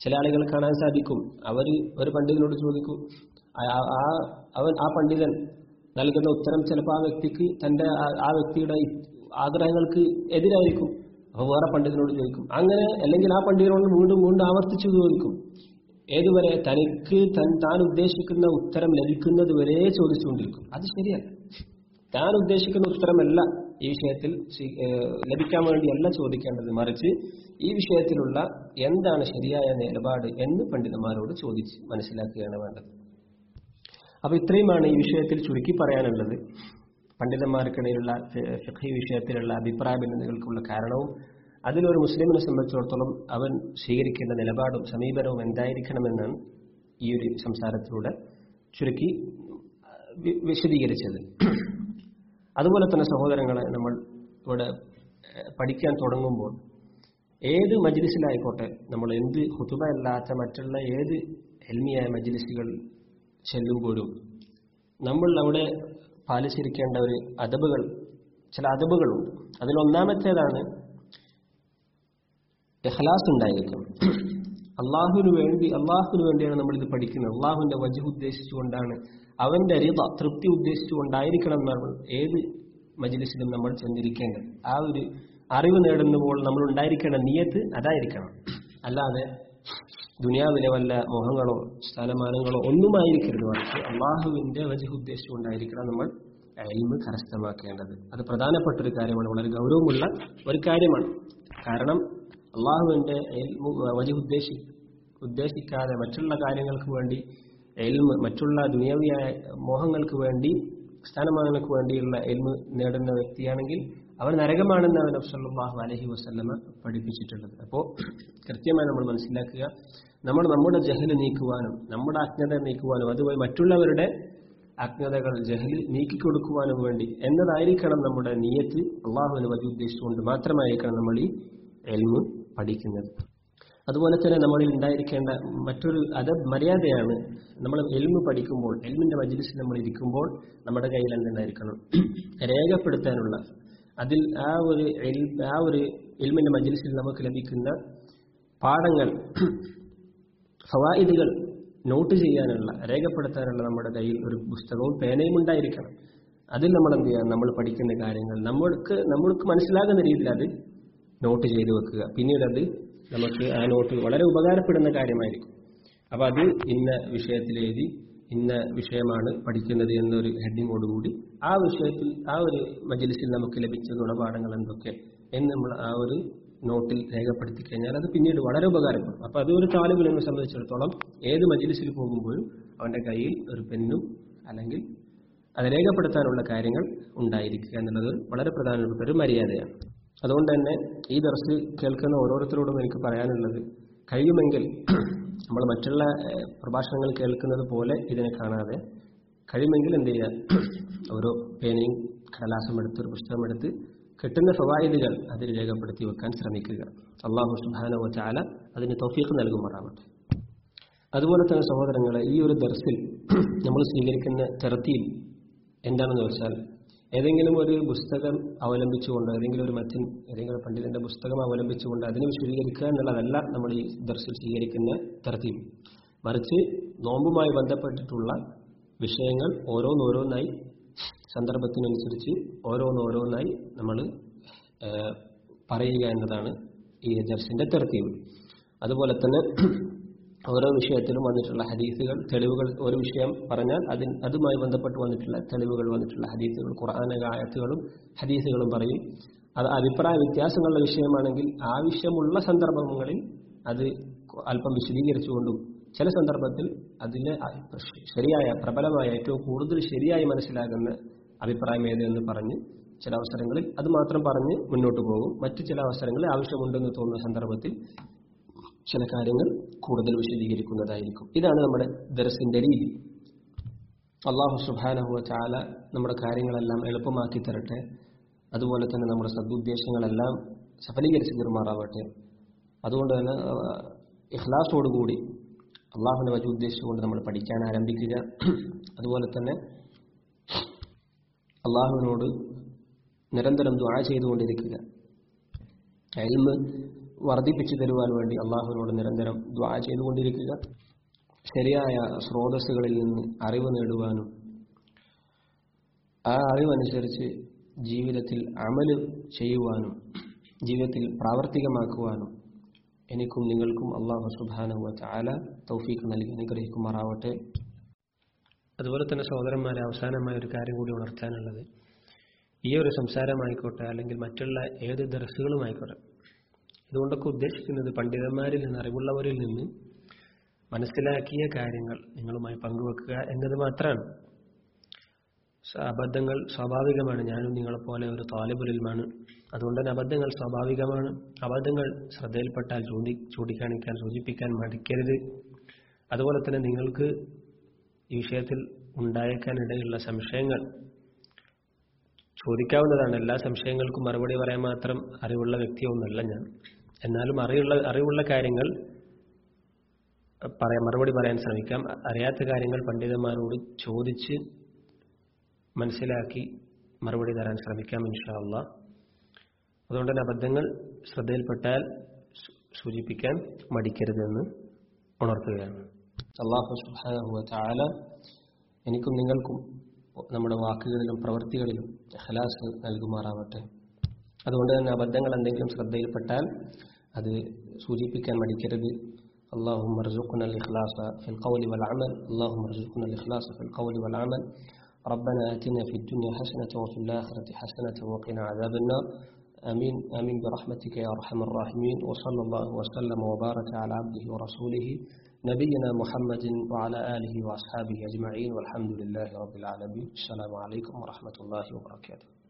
ചില ആളുകൾ കാണാൻ സാധിക്കും അവർ ഒരു പണ്ഡിതനോട് ചോദിക്കും ആ- ആ- അവൻ ആ പണ്ഡിതൻ നൽകുന്ന ഉത്തരം ചിലപ്പോൾ ആ വ്യക്തിക്ക് തന്റെ ആ- ആ വ്യക്തിയുടെ ഈ ആഗ്രഹങ്ങൾക്ക് എതിരായിരിക്കും അപ്പോൾ വേറെ പണ്ഡിതനോട് ചോദിക്കും അങ്ങനെ അല്ലെങ്കിൽ ആ പണ്ഡിതനോട് വീണ്ടും വീണ്ടും ആവർത്തിച്ചു ചോദിക്കും ഏതുവരെ തനിക്ക് തൻ താൻ ഉദ്ദേശിക്കുന്ന ഉത്തരം ലഭിക്കുന്നത് വരെ ചോദിച്ചുകൊണ്ടിരിക്കും അത് ശരിയല്ല താൻ ഉദ്ദേശിക്കുന്ന ഉത്തരമല്ല ഈ വിഷയത്തിൽ സ്വീ- ഏഹ് ലഭിക്കാൻ വേണ്ടിയല്ല ചോദിക്കേണ്ടത് മറിച്ച് ഈ വിഷയത്തിലുള്ള എന്താണ് ശരിയായ നിലപാട് എന്ന് പണ്ഡിതന്മാരോട് ചോദിച്ച് മനസ്സിലാക്കുകയാണ് വേണ്ടത് അപ്പൊ ഇത്രയുമാണ് ഈ വിഷയത്തിൽ ചുരുക്കി പറയാനുള്ളത് പണ്ഡിതന്മാർക്കിടയിലുള്ള ഫി- ഫിഖ്ഹി വിഷയത്തിലുള്ള അഭിപ്രായ ഭിന്നതകൾക്കുള്ള കാരണവും അതിലൊരു മുസ്ലിമിനെ സംബന്ധിച്ചിടത്തോളം അവൻ സ്വീകരിക്കേണ്ട നിലപാടും സമീപനവും എന്തായിരിക്കണമെന്നാണ് ഈ ഒരു സംസാരത്തിലൂടെ ചുരുക്കി വി- വിശദീകരിച്ചത് അതുപോലെ തന്നെ സഹോദരങ്ങളെ നമ്മൾ ഇവിടെ ഏഹ്, പഠിക്കാൻ തുടങ്ങുമ്പോൾ ഏത് മജ്ലിസിലായിക്കോട്ടെ നമ്മൾ എന്ത് ഹുതുബ അല്ലാത്ത മറ്റുള്ള ഏത് എൽമിയായ മജ്ലിസുകൾ ചെല്ലുമ്പോഴും നമ്മൾ അവിടെ പാലിച്ചിരിക്കേണ്ട ഒരു അദബുകൾ ചില അദബുകളുണ്ട് അതിലൊന്നാമത്തേതാണ് ഇഖ്ലാസ് ഉണ്ടായിരിക്കും അള്ളാഹുവിന് വേണ്ടി അള്ളാഹുവിന് വേണ്ടിയാണ് നമ്മൾ ഇത് പഠിക്കുന്നത് അള്ളാഹുവിന്റെ വജു ഉദ്ദേശിച്ചുകൊണ്ടാണ് അവന്റെ റിത തൃപ്തി ഉദ്ദേശിച്ചുകൊണ്ടായിരിക്കണം നമ്മൾ ഏത് മജ്ലിസിലും നമ്മൾ ചെന്നിരിക്കേണ്ടത് ആ ഒരു അറിവ് നേടുമ്പോൾ നമ്മൾ ഉണ്ടായിരിക്കേണ്ട നിയത്ത് അതായിരിക്കണം അല്ലാതെ ദുനിയാവിലെ വല്ല മോഹങ്ങളോ സ്ഥാനമാനങ്ങളോ ഒന്നുമായിരിക്കരുത് മറിച്ച് അള്ളാഹുവിന്റെ വജു ഉദ്ദേശിച്ചുകൊണ്ടായിരിക്കണം നമ്മൾ എൽമ് കരസ്ഥമാക്കേണ്ടത് അത് പ്രധാനപ്പെട്ട ഒരു കാര്യമാണ് വളരെ ഗൗരവമുള്ള ഒരു കാര്യമാണ് കാരണം അള്ളാഹുവിന്റെ വജു ഉദ്ദേശി ഉദ്ദേശിക്കാതെ മറ്റുള്ള കാര്യങ്ങൾക്ക് വേണ്ടി എൽമ് മറ്റുള്ള ദുനിയാവിയായ മോഹങ്ങൾക്ക് വേണ്ടി സ്ഥാനമാനങ്ങൾക്ക് വേണ്ടിയുള്ള എൽമ് നേടുന്ന വ്യക്തിയാണെങ്കിൽ അവൻ നരകമാണെന്നാണ് നബ്സല്ലാഹു അലഹി വസ്ല്ലമ പഠിപ്പിച്ചിട്ടുള്ളത് അപ്പോൾ കൃത്യമായി നമ്മൾ മനസ്സിലാക്കുക നമ്മൾ നമ്മുടെ ജഹല് നീക്കുവാനും നമ്മുടെ അജ്ഞത നീക്കുവാനും അതുപോലെ മറ്റുള്ളവരുടെ അജ്ഞതകൾ ജഹല് നീക്കിക്കൊടുക്കുവാനും വേണ്ടി എന്നതായിരിക്കണം നമ്മുടെ നിയത്ത് അള്ളാഹുവിന് വലിയ ഉദ്ദേശിച്ചുകൊണ്ട് മാത്രമായിരിക്കണം നമ്മൾ ഈ എൽമ് പഠിക്കുന്നത് അതുപോലെ തന്നെ നമ്മളിൽ ഉണ്ടായിരിക്കേണ്ട മറ്റൊരു അത മര്യാദയാണ് നമ്മൾ എൽമ് പഠിക്കുമ്പോൾ എൽമിന്റെ മജ്ലിസിൽ നമ്മൾ ഇരിക്കുമ്പോൾ നമ്മുടെ കയ്യിൽ എന്തുണ്ടായിരിക്കണം രേഖപ്പെടുത്താനുള്ള അതിൽ ആ ഒരു എൽ- ആ ഒരു എൽമിന്റെ മജ്ലിസിൽ നമുക്ക് ലഭിക്കുന്ന പാഠങ്ങൾ ഫവായിദുകൾ നോട്ട് ചെയ്യാനുള്ള രേഖപ്പെടുത്താനുള്ള നമ്മുടെ കയ്യിൽ ഒരു പുസ്തകവും പേനയും ഉണ്ടായിരിക്കണം അതിൽ നമ്മൾ എന്ത് ചെയ്യാം നമ്മൾ പഠിക്കുന്ന കാര്യങ്ങൾ നമ്മൾക്ക് നമ്മൾക്ക് മനസ്സിലാകുന്ന രീതിയിൽ അത് നോട്ട് ചെയ്തു വെക്കുക പിന്നീട് അത് നമുക്ക് ആ നോട്ട് വളരെ ഉപകാരപ്പെടുന്ന കാര്യമായിരിക്കും അപ്പൊ അത് ഇന്ന വിഷയത്തിൽ എഴുതി ഇന്ന വിഷയമാണ് പഠിക്കുന്നത് എന്നൊരു ഹെഡിങ്ങോടുകൂടി ആ വിഷയത്തിൽ ആ ഒരു മജലിസിൽ നമുക്ക് ലഭിച്ച ഗുണപാഠങ്ങൾ എന്തൊക്കെ എന്ന് നമ്മൾ ആ ഒരു നോട്ടിൽ രേഖപ്പെടുത്തി കഴിഞ്ഞാൽ അത് പിന്നീട് വളരെ ഉപകാരപ്പെടും അപ്പൊ അത് ഒരു താലിബിനെ സംബന്ധിച്ചിടത്തോളം ഏത് മജലിസിൽ പോകുമ്പോഴും അവന്റെ കയ്യിൽ ഒരു പെന്നും അല്ലെങ്കിൽ അത് രേഖപ്പെടുത്താനുള്ള കാര്യങ്ങൾ ഉണ്ടായിരിക്കുക എന്നുള്ളത് വളരെ പ്രധാനപ്പെട്ട ഒരു മര്യാദയാണ് അതുകൊണ്ട് തന്നെ ഈ ദർശ് കേൾക്കുന്ന ഓരോരുത്തരോടും എനിക്ക് പറയാനുള്ളത് കഴിയുമെങ്കിൽ നമ്മൾ മറ്റുള്ള ഏഹ്, പ്രഭാഷണങ്ങൾ കേൾക്കുന്നത് പോലെ ഇതിനെ കാണാതെ കഴിയുമെങ്കിൽ എന്ത് ചെയ്യുക ഓരോ പേനയും കടലാസം എടുത്ത് ഒരു പുസ്തകം എടുത്ത് കിട്ടുന്ന ഫവായിദുകൾ അതിൽ രേഖപ്പെടുത്തി വെക്കാൻ ശ്രമിക്കുക അള്ളാഹു സുബാനോ ചാല അതിന് തൗഫീഖ് നൽകുമാറാവട്ടെ അതുപോലെ തന്നെ സഹോദരങ്ങളെ ഈ ഒരു ദർസിൽ നമ്മൾ സ്വീകരിക്കുന്ന തെറത്തിയിൽ എന്താണെന്ന് വെച്ചാൽ ഏതെങ്കിലും ഒരു പുസ്തകം അവലംബിച്ചുകൊണ്ട് ഏതെങ്കിലും ഒരു മറ്റൻ ഏതെങ്കിലും ഒരു പണ്ഡിതന്റെ പുസ്തകം അവലംബിച്ചുകൊണ്ട് അതിനെ വിശദീകരിക്കുക എന്നുള്ളതല്ല നമ്മൾ ഈ ദർശിൽ സ്വീകരിക്കുന്ന തരത്തിൽ മറിച്ച് നോമ്പുമായി ബന്ധപ്പെട്ടിട്ടുള്ള വിഷയങ്ങൾ ഓരോന്നോരോന്നായി സന്ദർഭത്തിനനുസരിച്ച് ഓരോന്നോരോന്നായി നമ്മൾ പറയുക എന്നതാണ് ഈ ദർശിന്റെ തെർത്തീവ് അതുപോലെ തന്നെ ഓരോ വിഷയത്തിലും വന്നിട്ടുള്ള ഹദീസുകൾ തെളിവുകൾ ഒരു വിഷയം പറഞ്ഞാൽ അതിന് അതുമായി ബന്ധപ്പെട്ട് വന്നിട്ടുള്ള തെളിവുകൾ വന്നിട്ടുള്ള ഹദീസുകൾ ഖുർആാന ആയത്തുകളും ഹദീസുകളും പറയും അത് അഭിപ്രായ വ്യത്യാസങ്ങളുടെ വിഷയമാണെങ്കിൽ ആവശ്യമുള്ള സന്ദർഭങ്ങളിൽ അത് അല്പം വിശദീകരിച്ചുകൊണ്ടും ചില സന്ദർഭത്തിൽ അതിലെ ശരിയായ പ്രബലമായ ഏറ്റവും കൂടുതൽ ശരിയായി മനസ്സിലാകുന്ന അഭിപ്രായം ഏത് എന്ന് പറഞ്ഞ് ചില അവസരങ്ങളിൽ അത് മാത്രം പറഞ്ഞ് മുന്നോട്ട് പോകും മറ്റു ചില അവസരങ്ങളിൽ ആവശ്യമുണ്ടെന്ന് തോന്നുന്ന സന്ദർഭത്തിൽ ചില കാര്യങ്ങൾ കൂടുതൽ വിശദീകരിക്കുന്നതായിരിക്കും ഇതാണ് നമ്മുടെ ദർസിന്റെ രീതി അള്ളാഹു സുബാനഹുവ ചാല നമ്മുടെ കാര്യങ്ങളെല്ലാം എളുപ്പമാക്കി തരട്ടെ അതുപോലെ തന്നെ നമ്മുടെ സദുദ്ദേശങ്ങളെല്ലാം സഫലീകരിച്ച് തീർമാറാവട്ടെ അതുകൊണ്ട് തന്നെ ഇഖ്ലാസോടുകൂടി അള്ളാഹുവിനെ വജു ഉദ്ദേശിച്ചുകൊണ്ട് നമ്മൾ പഠിക്കാൻ ആരംഭിക്കുക അതുപോലെ തന്നെ അള്ളാഹുവിനോട് നിരന്തരം ദ്വാ ചെയ്തുകൊണ്ടിരിക്കുക എൽമ് വർദ്ധിപ്പിച്ചു തരുവാൻ വേണ്ടി അള്ളാഹുവിനോട് നിരന്തരം ദ്വാ ചെയ്തുകൊണ്ടിരിക്കുക ശരിയായ സ്രോതസ്സുകളിൽ നിന്ന് അറിവ് നേടുവാനും ആ അറിവനുസരിച്ച് ജീവിതത്തിൽ അമല് ചെയ്യുവാനും ജീവിതത്തിൽ പ്രാവർത്തികമാക്കുവാനും എനിക്കും നിങ്ങൾക്കും അള്ളാഹു സുബാനുവ ചാല തൗഫീഖ് നൽകി അനുഗ്രഹിക്കുമാറാവട്ടെ അതുപോലെ തന്നെ സഹോദരന്മാരെ അവസാനമായ ഒരു കാര്യം കൂടി ഉണർത്താനുള്ളത് ഈ ഒരു സംസാരമായിക്കോട്ടെ അല്ലെങ്കിൽ മറ്റുള്ള ഏത് ദർസുകളുമായിക്കോട്ടെ ഇതുകൊണ്ടൊക്കെ ഉദ്ദേശിക്കുന്നത് പണ്ഡിതന്മാരിൽ നിന്ന് അറിവുള്ളവരിൽ നിന്ന് മനസ്സിലാക്കിയ കാര്യങ്ങൾ നിങ്ങളുമായി പങ്കുവെക്കുക എന്നത് മാത്രമാണ് അബദ്ധങ്ങൾ സ്വാഭാവികമാണ് ഞാനും നിങ്ങളെപ്പോലെ ഒരു താലിബുലിൽമാണ് അതുകൊണ്ട് തന്നെ അബദ്ധങ്ങൾ സ്വാഭാവികമാണ് അബദ്ധങ്ങൾ ശ്രദ്ധയിൽപ്പെട്ടാൽ ചൂണ്ടി ചൂണ്ടിക്കാണിക്കാൻ സൂചിപ്പിക്കാൻ മടിക്കരുത് അതുപോലെ തന്നെ നിങ്ങൾക്ക് ഈ വിഷയത്തിൽ ഉണ്ടായേക്കാനിടയുള്ള സംശയങ്ങൾ ചോദിക്കാവുന്നതാണ് എല്ലാ സംശയങ്ങൾക്കും മറുപടി പറയാൻ മാത്രം അറിവുള്ള വ്യക്തിയൊന്നുമല്ല ഞാൻ എന്നാലും അറിവുള്ള അറിവുള്ള കാര്യങ്ങൾ പറയാം മറുപടി പറയാൻ ശ്രമിക്കാം അറിയാത്ത കാര്യങ്ങൾ പണ്ഡിതന്മാരോട് ചോദിച്ച് മനസ്സിലാക്കി മറുപടി തരാൻ ശ്രമിക്കാം ഇൻഷാ അല്ല അതുകൊണ്ട് തന്നെ അബദ്ധങ്ങൾ ശ്രദ്ധയിൽപ്പെട്ടാൽ സൂചിപ്പിക്കാൻ മടിക്കരുതെന്ന് ഉണർത്തുകയാണ് അള്ളാഹു സുബാന ചാല എനിക്കും നിങ്ങൾക്കും നമ്മുടെ വാക്കുകളിലും പ്രവൃത്തികളിലും ഹലാസ് നൽകുമാറാവട്ടെ അതുകൊണ്ട് തന്നെ അബദ്ധങ്ങൾ എന്തെങ്കിലും ശ്രദ്ധയിൽപ്പെട്ടാൽ അത് സൂചിപ്പിക്കാൻ മടിക്കരുത് اللهم ارزقنا الإخلاص في القول والعمل اللهم ارزقنا الإخلاص في القول والعمل ربنا آتنا في الدنيا حسنة وفي الآخرة حسنة وقنا عذاب النار آمين آمين برحمتك يا أرحم الراحمين وصلى الله وسلم وبارك على عبده ورسوله نبينا محمد وعلى آله وأصحابه أجمعين والحمد لله رب العالمين السلام عليكم ورحمة الله وبركاته